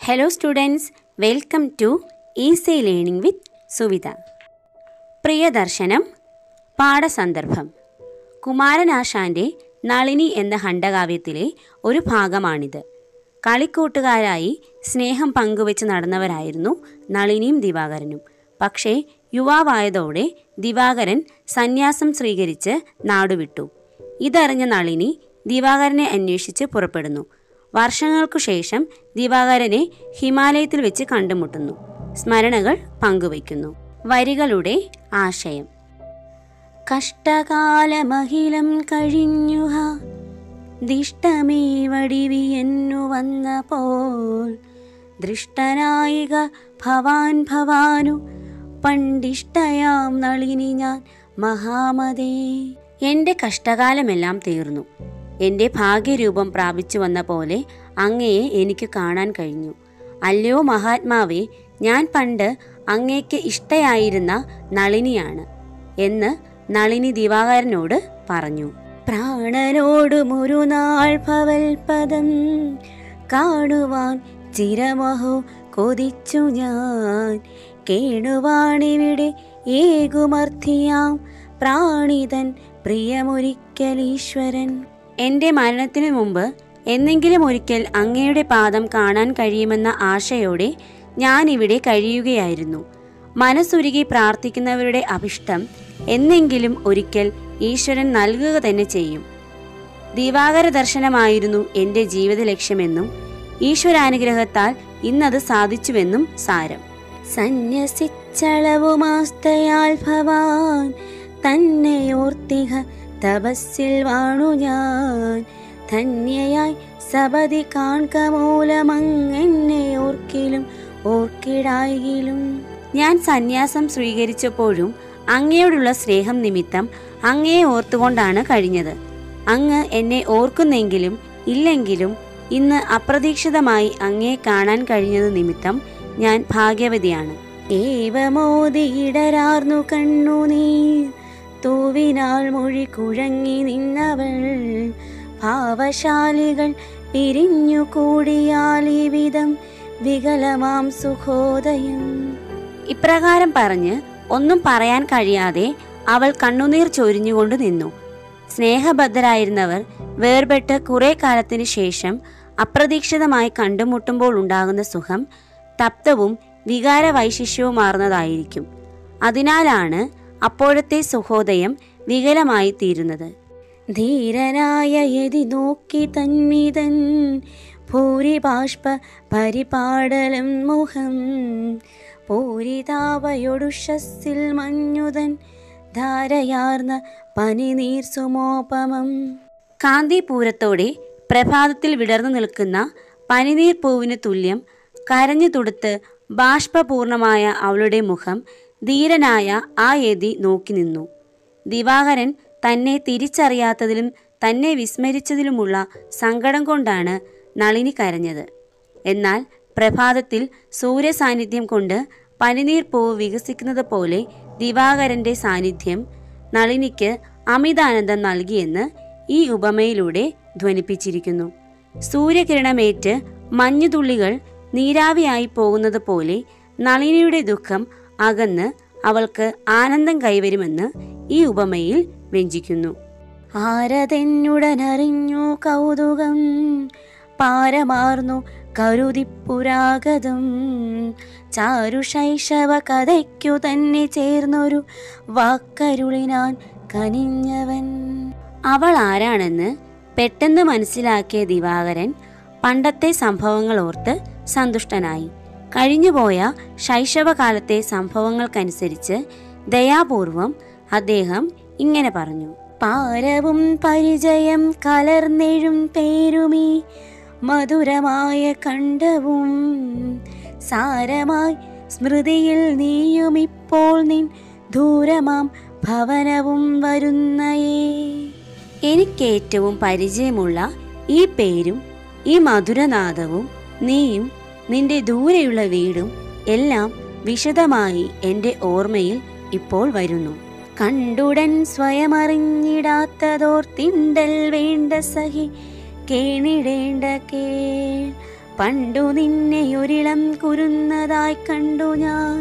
hello students welcome to easy learning with Suvitha Priyadarshanam പാഠസന്ദർഭം കുമാരനാശാന്റെ നളിനി എന്ന ഖണ്ഡകാവ്യത്തിലെ ഒരു ഭാഗമാണിത് കളിക്കൂട്ടുകാരായി സ്നേഹം പങ്കുവെച്ച് നടന്നവരായിരുന്നു നളിനിയും ദിവാകരനും പക്ഷേ യുവാവായതോടെ ദിവാകരൻ സന്യാസം സ്വീകരിച്ച് നാടുവിട്ടു ഇതറിഞ്ഞ നളിനി ദിവാകരനെ അന്വേഷിച്ച് പുറപ്പെടുന്നു വർഷങ്ങൾക്കു ശേഷം ദിവാകരനെ ഹിമാലയത്തിൽ വെച്ച് കണ്ടുമുട്ടുന്നു സ്മരണകൾ പങ്കുവയ്ക്കുന്നു വരികളുടെ ആശയം കഷ്ടകാലമഹിലം കഴിഞ്ഞുഹ ദിഷ്ടമേ വടിവിയെന്നു വന്ന പോൽ ദൃഷ്ടനായിക ഭവാൻ ഭവാനു പണ്ടിഷ്ടയാം നളിനി ഞാൻ മഹാമതേ എൻ്റെ കഷ്ടകാലമെല്ലാം തീർന്നു എൻ്റെ ഭാഗ്യരൂപം പ്രാപിച്ചു വന്ന പോലെ അങ്ങയെ എനിക്ക് കാണാൻ കഴിഞ്ഞു അല്ലയോ മഹാത്മാവേ ഞാൻ പണ്ട് അങ്ങേക്ക് ഇഷ്ടയായിരുന്ന നളിനിയാണ് എന്ന് നളിനി ദിവാകരനോട് പറഞ്ഞു പ്രാണനോടുമൊരു നാൾ ഭവൽപദം കാണുവാൻ ചിരമഹോ കൊതിച്ചു ഞാൻ കേണുവാണിവിടെ ഏകുമർത്തിയാം പ്രാണിതൻ പ്രിയമൊരിക്കലീശ്വരൻ എൻ്റെ മരണത്തിനു മുമ്പ് എന്നെങ്കിലും ഒരിക്കൽ അങ്ങയുടെ പാദം കാണാൻ കഴിയുമെന്ന ആശയോടെ ഞാൻ ഇവിടെ കഴിയുകയായിരുന്നു മനസ്സുരുകി പ്രാർത്ഥിക്കുന്നവരുടെ അഭിഷ്ടം എന്നെങ്കിലും ഒരിക്കൽ ഈശ്വരൻ നൽകുക തന്നെ ചെയ്യും ദിവാകര ദർശനമായിരുന്നു എൻ്റെ ജീവിത ലക്ഷ്യമെന്നും ഈശ്വരാനുഗ്രഹത്താൽ ഇന്നത് സാധിച്ചുവെന്നും സാരം സന്യസിച്ചളവുമാസ്തയാൽ ഭവാൻ തന്നെയോർത്തിഹ തപസ്സിൽ വാണു ഞാൻ ധന്യയായി സപതി കാൺക മൂലമങ്ങെന്നെ ഓർക്കിലും ഓർക്കിടായിലും ഞാൻ സന്യാസം സ്വീകരിച്ചപ്പോഴും അങ്ങയോടുള്ള സ്നേഹം നിമിത്തം അങ്ങയെ ഓർത്തുകൊണ്ടാണ് കഴിഞ്ഞത് അങ്ങ് എന്നെ ഓർക്കുന്നെങ്കിലും ഇല്ലെങ്കിലും ഇന്ന് അപ്രതീക്ഷിതമായി അങ്ങയെ കാണാൻ കഴിഞ്ഞത് നിമിത്തം ഞാൻ ഭാഗ്യവതിയാണ് ഏവമോദിയിടരാർന്നു കണ്ണുനീർ തൂവിനാൾ മൊഴി കുഴങ്ങി നിന്നവൾ ഭാവശാലികൾ പിരിഞ്ഞു കൂടിയാൽ ഈ വിധം വികലമാം സുഖോദയം ഇപ്രകാരം പറഞ്ഞ് ഒന്നും പറയാൻ കഴിയാതെ അവൾ കണ്ണുനീർ ചൊരിഞ്ഞുകൊണ്ട് നിന്നു സ്നേഹബദ്ധരായിരുന്നവർ വേർപെട്ട് കുറെ കാലത്തിന് ശേഷം അപ്രതീക്ഷിതമായി കണ്ടുമുട്ടുമ്പോൾ ഉണ്ടാകുന്ന സുഖം തപ്തവും വികാര വൈശിഷ്യവുമാർന്നതായിരിക്കും അതിനാലാണ് അപ്പോഴത്തെ സുഹോദയം വികലമായി തീരുന്നത് ധീരനായ യതി നോക്കി തന്മിതൻ ഭൂരിബാഷ്പ പരിപാടലം മുഖം പൂരിതാവയൊടുഷസ്സിൽ മഞ്ഞുതൻ ധാരയാർന്ന പനിനീർ സുമോപമം കാന്തിപൂരത്തോടെ പ്രഭാതത്തിൽ വിടർന്നു നിൽക്കുന്ന പനിനീർ പൂവിന് തുല്യം കരഞ്ഞു തുടുത്ത് ബാഷ്പപൂർണമായ അവളുടെ മുഖം ധീരനായ ആ യതി നോക്കി നിന്നു ദിവാകരൻ തന്നെ തിരിച്ചറിയാത്തതിലും തന്നെ വിസ്മരിച്ചതിലുമുള്ള സങ്കടം കൊണ്ടാണ് നളിനി കരഞ്ഞത് എന്നാൽ പ്രഭാതത്തിൽ സൂര്യസാന്നിധ്യം കൊണ്ട് പനിനീർ പൂവ് വികസിക്കുന്നത് പോലെ ദിവാകരന്റെ സാന്നിധ്യം നളിനിക്ക് അമിതാനന്ദം നൽകിയെന്ന് ഈ ഉപമയിലൂടെ ധ്വനിപ്പിച്ചിരിക്കുന്നു സൂര്യകിരണമേറ്റ് മഞ്ഞുതുള്ളികൾ നീരാവിയായി പോകുന്നത് പോലെ നളിനിയുടെ ദുഃഖം അകന്ന് അവൾക്ക് ആനന്ദം കൈവരുമെന്ന് ഈ ഉപമയിൽ വ്യഞ്ചിക്കുന്നു ആരതെന്നുടനറിഞ്ഞു കൗതുകം പാരമാർന്നു കരുതിപ്പുരാഗതം ചാരുശൈശവ കഥയ്ക്കു തന്നെ ചേർന്നൊരു വാക്കരുളിനാൻ കനിഞ്ഞവൻ അവൾ ആരാണെന്ന് പെട്ടെന്ന് മനസ്സിലാക്കിയ ദിവാകരൻ പണ്ടത്തെ സംഭവങ്ങൾ ഓർത്ത് സന്തുഷ്ടനായി കഴിഞ്ഞുപോയ ശൈശവകാലത്തെ സംഭവങ്ങൾക്കനുസരിച്ച് ദയാപൂർവം അദ്ദേഹം ഇങ്ങനെ പറഞ്ഞു പാരവും പരിചയം കലർന്നെഴും പേരുമീ മധുരമായ കണ്ടവും സാരമായി സ്മൃതിയിൽ നീയുമിപ്പോൾ നിൻ ദൂരമാം ഭവനവും വരുന്നയേ എനിക്കേറ്റവും പരിചയമുള്ള ഈ പേരും ഈ മധുരനാദവും നീയും നിന്റെ ദൂരെയുള്ള വീടും എല്ലാം വിശദമായി എൻ്റെ ഓർമ്മയിൽ ഇപ്പോൾ വരുന്നു കണ്ടുടൻ സ്വയമറിഞ്ഞിടാത്തതോർത്തിണ്ടൽ വേണ്ട സഹി കേണിടേണ്ട കേൾ പണ്ടു നിന്നെ ഒരിളം കുരുന്നതായി കണ്ടു ഞാൻ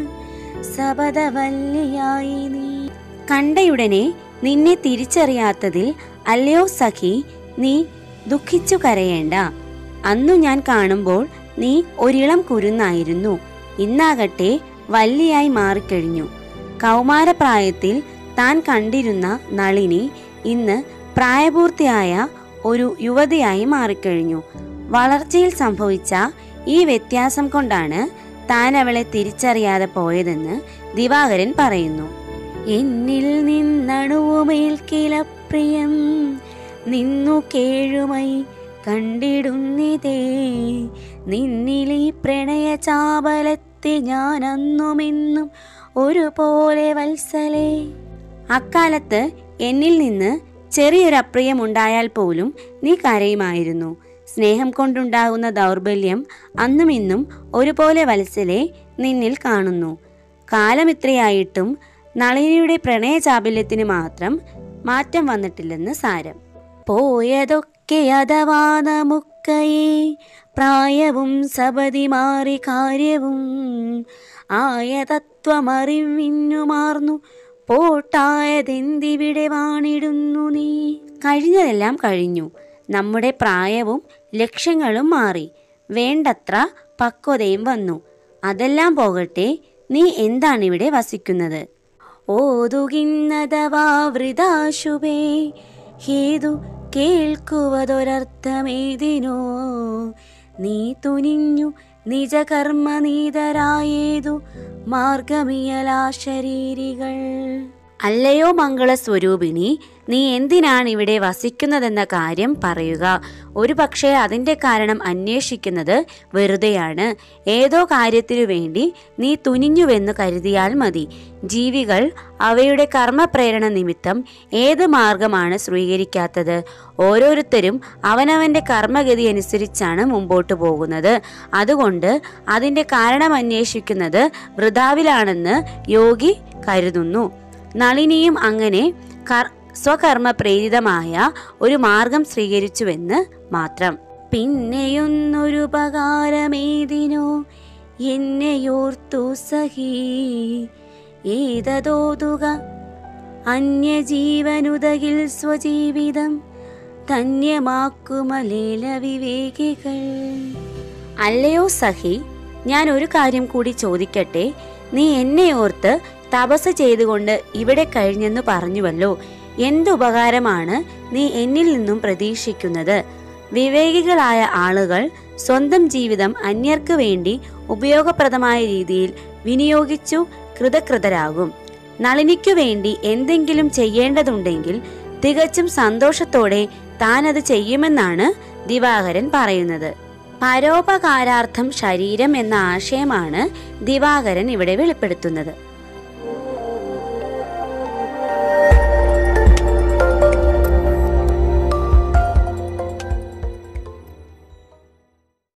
സബതവല്ലിയായി നീ കണ്ടയുടനെ നിന്നെ തിരിച്ചറിയാത്തതിൽ അല്ലയോ സഖി നീ ദുഃഖിച്ചു കരയേണ്ട അന്നു ഞാൻ കാണുമ്പോൾ നീ ഒരിളം കുരുന്നായിരുന്നു ഇന്നാകട്ടെ വല്ലിയായി മാറിക്കഴിഞ്ഞു കൗമാരപ്രായത്തിൽ താൻ കണ്ടിരുന്ന നളിനി ഇന്ന് പ്രായപൂർത്തിയായ ഒരു യുവതിയായി മാറിക്കഴിഞ്ഞു വളർച്ചയിൽ സംഭവിച്ച ഈ വ്യത്യാസം കൊണ്ടാണ് താൻ അവളെ തിരിച്ചറിയാതെ പോയതെന്ന് ദിവാകരൻ പറയുന്നു എന്നിൽ നിന്നണുവുമേൽക്കില പ്രിയം നിന്നു കേഴുമൈ കണ്ടിടുന്നിതേ നിന്നിലീ പ്രണയ ചാപലത്തെ ഞാൻ അന്നുമെന്നും ഒരുപോലെ വത്സലേ അക്കാലത്ത് എന്നിൽ നിന്ന് ചെറിയൊരു അപ്രിയമുണ്ടായാൽ പോലും നീ കരയുമായിരുന്നു സ്നേഹം കൊണ്ടുണ്ടാകുന്ന ദൗർബല്യം അന്നും ഇന്നും ഒരുപോലെ വത്സലെ നിന്നിൽ കാണുന്നു കാലമിത്രയായിട്ടും നളിനിയുടെ പ്രണയ ചാബല്യത്തിന് മാത്രം മാറ്റം വന്നിട്ടില്ലെന്ന് സാരം പോയതൊക്കെ അഥവാ നമുക്കയേ പ്രായവും സപതി മാറി കാര്യവും ആയ തത്വമറിവിന്നുമാർന്നു പോട്ടായതെന്തിവിടെ വാണിടുന്നു നീ കഴിഞ്ഞതെല്ലാം കഴിഞ്ഞു നമ്മുടെ പ്രായവും ലക്ഷ്യങ്ങളും മാറി വേണ്ടത്ര പക്വതയും വന്നു അതെല്ലാം പോകട്ടെ നീ എന്താണിവിടെ വസിക്കുന്നത് ഓതുകിന്നതവാ വൃതാശുഭേ ഹേതു കേൾക്കുവതൊരർത്ഥമേതിനോ നീ തുനിഞ്ഞു നിജകർമ്മ നീതരായേതു മാർഗമിയലാ ശരീരികൾ അല്ലയോ മംഗളസ്വരൂപിണി നീ എന്തിനാണ് ഇവിടെ വസിക്കുന്നതെന്ന കാര്യം പറയുക ഒരു പക്ഷേ അതിൻ്റെ കാരണം അന്വേഷിക്കുന്നത് വെറുതെയാണ് ഏതോ കാര്യത്തിനു വേണ്ടി നീ തുനിഞ്ഞുവെന്ന് കരുതിയാൽ മതി ജീവികൾ അവയുടെ കർമ്മപ്രേരണ നിമിത്തം ഏത് മാർഗമാണ് സ്വീകരിക്കാത്തത് ഓരോരുത്തരും അവനവന്റെ കർമ്മഗതി അനുസരിച്ചാണ് മുമ്പോട്ട് പോകുന്നത് അതുകൊണ്ട് അതിന്റെ കാരണം അന്വേഷിക്കുന്നത് വൃതാവിലാണെന്ന് യോഗി കരുതുന്നു നളിനിയും അങ്ങനെ കർ സ്വകർമ്മ പ്രേരിതമായ ഒരു മാർഗം സ്വീകരിച്ചുവെന്ന് മാത്രം പിന്നെയൊന്നൊരുപകാരമേതിനോ എന്നെയോർത്തു സഹി ഏതതോതുക അന്യജീവനുതകിൽ സ്വജീവിതം ധന്യമാക്കുമലേല വിവേകികൾ അല്ലയോ സഹി ഞാൻ ഒരു കാര്യം കൂടി ചോദിക്കട്ടെ നീ എന്നെ ഓർത്ത് തപസ് ചെയ്തുകൊണ്ട് ഇവിടെ കഴിഞ്ഞെന്ന് പറഞ്ഞുവല്ലോ എന്തുപകാരമാണ് നീ എന്നിൽ നിന്നും പ്രതീക്ഷിക്കുന്നത് വിവേകികളായ ആളുകൾ സ്വന്തം ജീവിതം അന്യർക്ക് വേണ്ടി ഉപയോഗപ്രദമായ രീതിയിൽ വിനിയോഗിച്ചു കൃതകൃതരാകും നളിനിക്കു വേണ്ടി എന്തെങ്കിലും ചെയ്യേണ്ടതുണ്ടെങ്കിൽ തികച്ചും സന്തോഷത്തോടെ താൻ അത് ചെയ്യുമെന്നാണ് ദിവാകരൻ പറയുന്നത് പരോപകാരാർത്ഥം ശരീരം എന്ന ആശയമാണ് ദിവാകരൻ ഇവിടെ വെളിപ്പെടുത്തുന്നത്